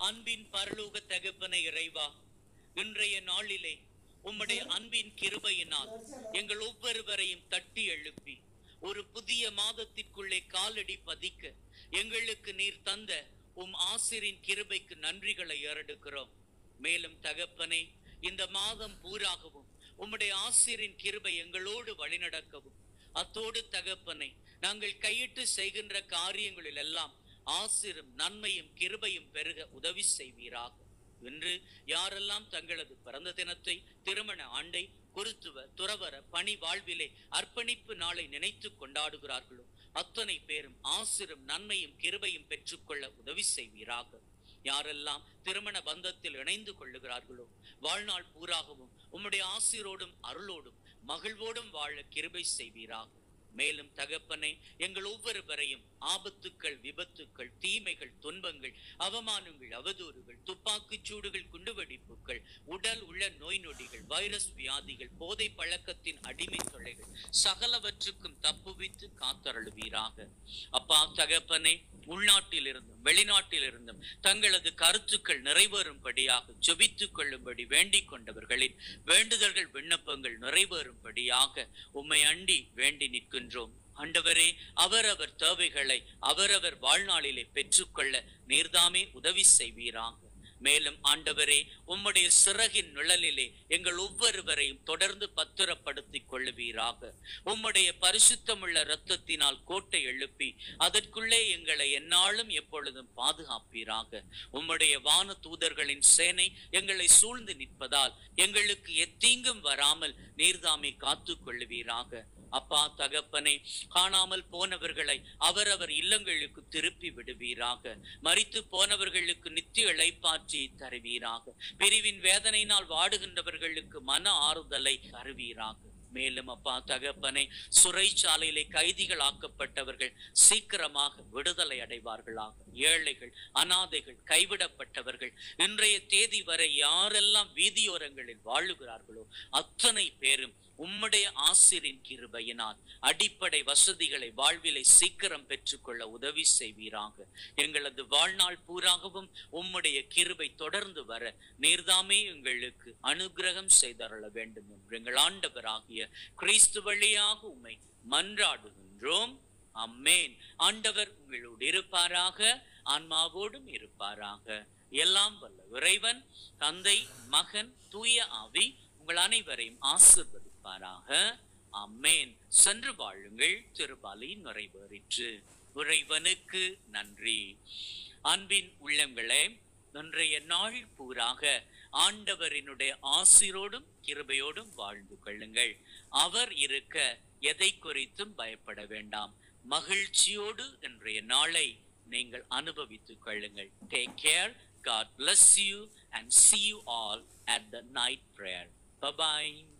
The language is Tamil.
அன்பின் பரலோக தகப்பன இறைவா இன்றைய நாளிலே உம்முடைய அன்பின் கிருபையினால் எங்கள் ஒவ்வொருவரையும் தட்டி எழுப்பி ஒரு புதிய மாதத்திற்குள்ளே காலடி பதிக்க எங்களுக்கு நீர் தந்த உம் ஆசிரின் கிருபைக்கு நன்றிகளை ஏறெடுக்கிறோம் மேலும் தகப்பனே இந்த மாதம் பூராகவும் உம்முடைய ஆசிரின் கிருபை எங்களோடு வழிநடக்கவும் அத்தோடு தகப்பனை நாங்கள் கையிட்டு செய்கின்ற காரியங்களில் எல்லாம் ஆசிரும் நன்மையும் கிருபையும் பெருக உதவி செய்வீராக இன்று யாரெல்லாம் தங்களது பிறந்த தினத்தை திருமண ஆண்டை குருத்துவ துறவர பணி வாழ்விலே அர்ப்பணிப்பு நாளை நினைத்து கொண்டாடுகிறார்களோ அத்தனை பேரும் ஆசிரும் நன்மையும் கிருபையும் பெற்றுக்கொள்ள உதவி செய்வீராக யாரெல்லாம் திருமண பந்தத்தில் இணைந்து கொள்ளுகிறார்களோ வாழ்நாள் பூராகவும் உம்முடைய ஆசிரோடும் அருளோடும் மகிழ்வோடும் வாழ கிருபை செய்வீராக மேலும் தகப்பனே எங்கள் ஒவ்வொருவரையும் ஆபத்துக்கள் விபத்துக்கள் தீமைகள் துன்பங்கள் அவமானங்கள் அவதூறுகள் துப்பாக்கிச் சூடுகள் குண்டுவெடிப்புகள் உடல் உள்ள நோய் நொடிகள் வைரஸ் வியாதிகள் போதை பழக்கத்தின் அடிமை தொல்லைகள் சகலவற்றுக்கும் தப்புவித்து காத்தருளுவீராக அப்பா தகப்பனே உள்நாட்டில் இருந்தும் வெளிநாட்டில் இருந்தும் தங்களது கருத்துக்கள் நிறைவேறும்படியாக ஜெபித்துக் கொள்ளும்படி வேண்டிக் கொண்டவர்களின் வேண்டுதல்கள் விண்ணப்பங்கள் நிறைவேறும்படியாக உம்மை அண்டி வேண்டி நிற்கின்றோம் ஆண்டவரே அவரவர் தேவைகளை அவரவர் வாழ்நாளிலே பெற்றுக்கொள்ள நீர்தாமே உதவி செய்வீராக மேலும் ஆண்டவரே உம்முடைய சிறகின் நிழலிலே எங்கள் ஒவ்வொருவரையும் தொடர்ந்து பத்திரப்படுத்திக் கொள்ளுவீராக உம்முடைய பரிசுத்தமுள்ள இரத்தத்தினால் கோட்டை எழுப்பி அதற்குள்ளே எங்களை எந்நாளும் எப்பொழுதும் பாதுகாப்பீராக உம்முடைய வான தூதர்களின் சேனை எங்களை சூழ்ந்து நிற்பதால் எங்களுக்கு எத்தீங்கும் வராமல் நீர்தாமே காத்துக் கொள்ளுவீராக அப்பா தகப்பனே காணாமல் போனவர்களை அவரவர் இல்லங்களுக்கு திருப்பி விடுவீராக மரித்து போனவர்களுக்கு நித்திய இளைப்பாற்றி தருவீராக பிரிவின் வேதனையினால் வாடுகின்றவர்களுக்கு மன ஆறுதலை தருவீராக மேலும் அப்பா தகப்பனை சிறைச்சாலையிலே கைதிகள் ஆக்கப்பட்டவர்கள் சீக்கிரமாக விடுதலை அடைவார்களாக ஏழைகள் அனாதைகள் கைவிடப்பட்டவர்கள் இன்றைய தேதி வரை யாரெல்லாம் வீதியோரங்களில் வாழுகிறார்களோ அத்தனை பேரும் உம்முடைய ஆசிரின் கிருபையினால் அடிப்படை வசதிகளை வாழ்விலை சீக்கிரம் பெற்றுக்கொள்ள உதவி செய்வீராக எங்களது வாழ்நாள் பூராகவும் உம்முடைய கிருபை தொடர்ந்து வர நீர்தாமே எங்களுக்கு அனுகிரகம் செய்தருள வேண்டும் என்று எங்கள் ஆண்டவராகிய கிறிஸ்து வழியாக உம்மை மன்றாடுகின்றோம் அம்மேன் ஆண்டவர் உங்களோடு இருப்பாராக ஆன்மாவோடும் இருப்பாராக எல்லாம் வல்ல இறைவன் தந்தை மகன் தூய ஆவி உங்கள் அனைவரையும் ஆசிர்வதிப்பாராக அம்மேன் சென்று வாழுங்கள் திருபாலை நிறைவேறிற்று இறைவனுக்கு நன்றி அன்பின் உள்ளங்களே இன்றைய நாள் பூராக ஆண்டவரினுடைய ஆசிரோடும் கிருபையோடும் வாழ்ந்து கொள்ளுங்கள் அவர் இருக்க எதை குறித்தும் பயப்பட வேண்டாம் மகிழ்ச்சியோடு இன்றைய நாளை நீங்கள் அனுபவித்துக் கொள்ளுங்கள் take care God bless you and see you all at the night prayer bye bye